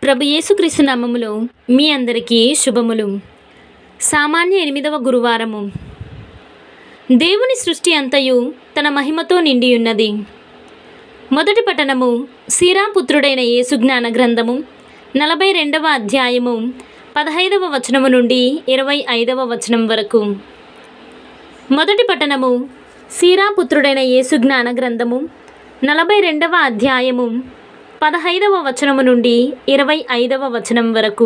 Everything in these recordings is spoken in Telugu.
ప్రభు యేసుక్రీస్తు నామములో మీ అందరికీ శుభములు సామాన్య ఎనిమిదవ గురువారము దేవుని సృష్టి అంతయు తన మహిమతో నిండి ఉన్నది మొదటి పట్టణము సీరాపుత్రుడైన యేసుజ్ఞాన గ్రంథము నలభై రెండవ అధ్యాయము పదహైదవ వచనము నుండి ఇరవై ఐదవ వచనం వరకు మొదటి పట్టణము సీరాపుత్రుడైన యేసుజ్ఞాన గ్రంథము నలభై రెండవ అధ్యాయము పదహైదవ వచనము నుండి ఇరవై ఐదవ వచనం వరకు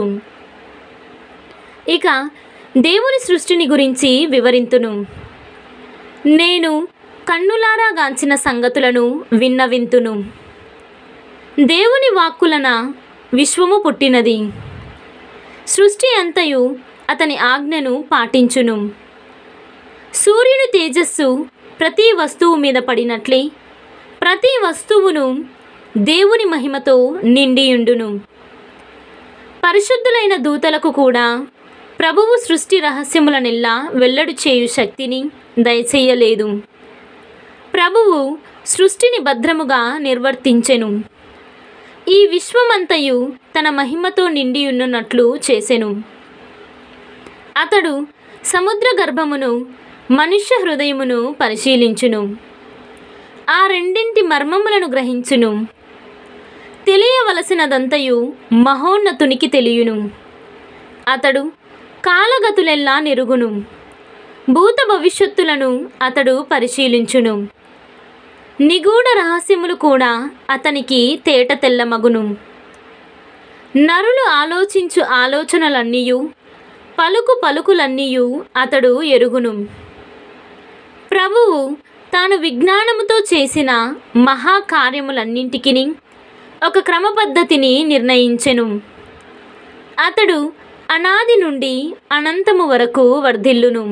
ఇక దేవుని సృష్టిని గురించి వివరింతును నేను కన్నులారా గాంచిన సంగతులను విన్నవింతును దేవుని వాక్కులన విశ్వము పుట్టినది సృష్టి అంతయు అతని ఆజ్ఞను పాటించును సూర్యుని తేజస్సు ప్రతి వస్తువు మీద పడినట్లే ప్రతి వస్తువును దేవుని మహిమతో నిండియుండును పరిశుద్ధులైన దూతలకు కూడా ప్రభువు సృష్టి రహస్యములనెల్లా వెల్లడి చేయు శక్తిని దయచేయలేదు ప్రభువు సృష్టిని భద్రముగా నిర్వర్తించెను ఈ విశ్వమంతయు తన మహిమతో నిండియున్నట్లు చేసెను అతడు సముద్ర గర్భమును మనుష్య హృదయమును పరిశీలించును ఆ రెండింటి మర్మములను గ్రహించును తెలియవలసినదంతయు మహోన్నతునికి తెలియును అతడు కాలగతులెల్లా నిరుగును భూత భవిష్యత్తులను అతడు పరిశీలించును నిగూఢ రహస్యములు కూడా అతనికి తేట తెల్లమగును నరులు ఆలోచించు ఆలోచనలన్నీయు పలుకు పలుకులన్నీయు అతడు ఎరుగును ప్రభువు తాను విజ్ఞానముతో చేసిన మహాకార్యములన్నింటికి ఒక క్రమ పద్ధతిని నిర్ణయించెను అతడు అనాది నుండి అనంతము వరకు వర్ధిల్లును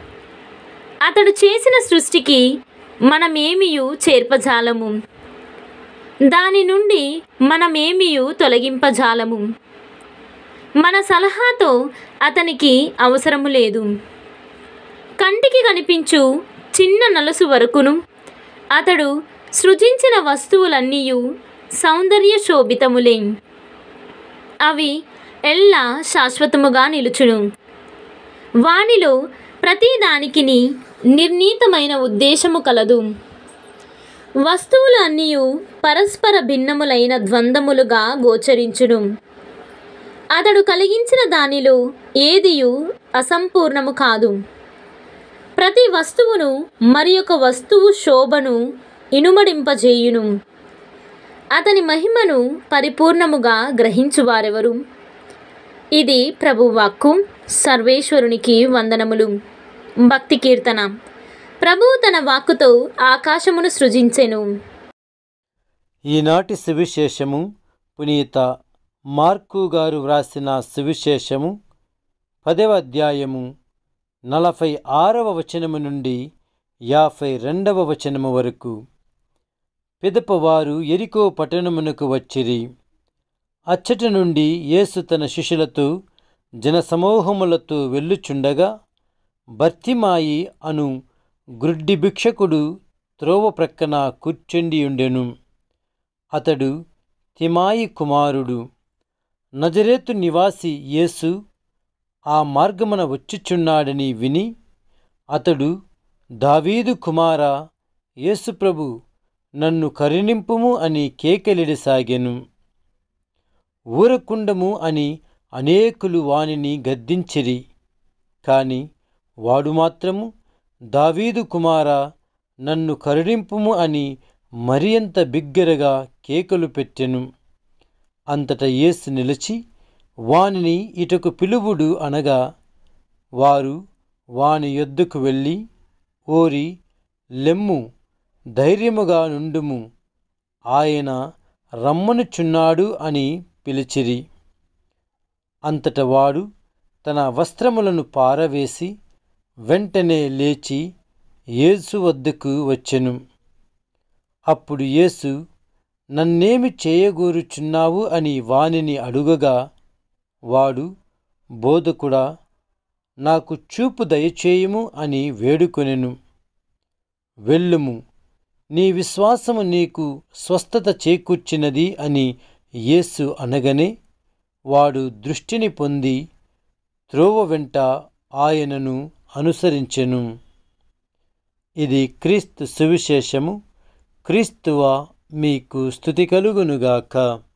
అతడు చేసిన సృష్టికి మనమేమియు చేర్పజాలము దాని నుండి మనమేమియు తొలగింపజాలము మన సలహాతో అతనికి అవసరము లేదు కంటికి కనిపించు చిన్న నలుసు వరకును అతడు సృజించిన వస్తువులన్నీయు సౌందర్య శోభితములే అవి ఎల్లా శాశ్వతముగా నిలుచును వానిలో ప్రతిదానికిని నిర్ణీతమైన ఉద్దేశము కలదు వస్తువులు అన్నీ పరస్పర భిన్నములైన ద్వంద్వములుగా గోచరించును అతడు కలిగించిన దానిలో ఏదియు అసంపూర్ణము కాదు ప్రతి వస్తువును మరి ఒక వస్తువు శోభను ఇనుమడింపజేయును అతని మహిమను పరిపూర్ణముగా గ్రహించువారెవరు ఇది ప్రభువాక్కు సర్వేశ్వరునికి వందనములు భక్తి కీర్తన ప్రభువు తన వాక్కుతో ఆకాశమును సృజించెను ఈనాటి సువిశేషము పునీత మార్కు గారు వ్రాసిన సువిశేషము పదవ అధ్యాయము నలభై ఆరవ వచనము నుండి యాభై రెండవ వచనము వరకు పిదప వారు ఎరికో పట్టణమునకు వచ్చిరి అచ్చట నుండి యేసు తన శిష్యులతో జనసమూహములతో వెళ్ళుచుండగా భర్తిమాయి అను గ్రుడ్డి భిక్షకుడు త్రోవ ప్రక్కన కూర్చుండియుండెను అతడు తిమాయి కుమారుడు నజరేతు నివాసి యేసు ఆ మార్గమున వచ్చుచున్నాడని విని అతడు దావీదు కుమార యేసుప్రభు నన్ను కరుణింపుము అని కేకలిడసాగెను ఊరకుండము అని అనేకులు వానిని గద్దించిరి కాని వాడు మాత్రము దావీదు కుమార నన్ను కరుణింపుము అని మరియంత బిగ్గరగా కేకలు పెట్టెను అంతట యేసు నిలిచి వానిని ఇటకు పిలువుడు అనగా వారు వాని యొద్దకు వెళ్ళి ఓరి లెమ్ము ధైర్యముగా నుండుము ఆయన రమ్మనుచున్నాడు అని పిలిచిరి అంతట వాడు తన వస్త్రములను పారవేసి వెంటనే లేచి యేసు వద్దకు వచ్చెను అప్పుడు యేసు నన్నేమి చేయగోరుచున్నావు అని వానిని అడుగగా వాడు బోధకుడా నాకు చూపు దయచేయుము అని వేడుకొనెను వెళ్ళుము నీ విశ్వాసము నీకు స్వస్థత చేకూర్చినది అని యేసు అనగనే వాడు దృష్టిని పొంది త్రోవ వెంట ఆయనను అనుసరించెను ఇది క్రీస్తు సువిశేషము క్రీస్తువ మీకు స్థుతి కలుగునుగాక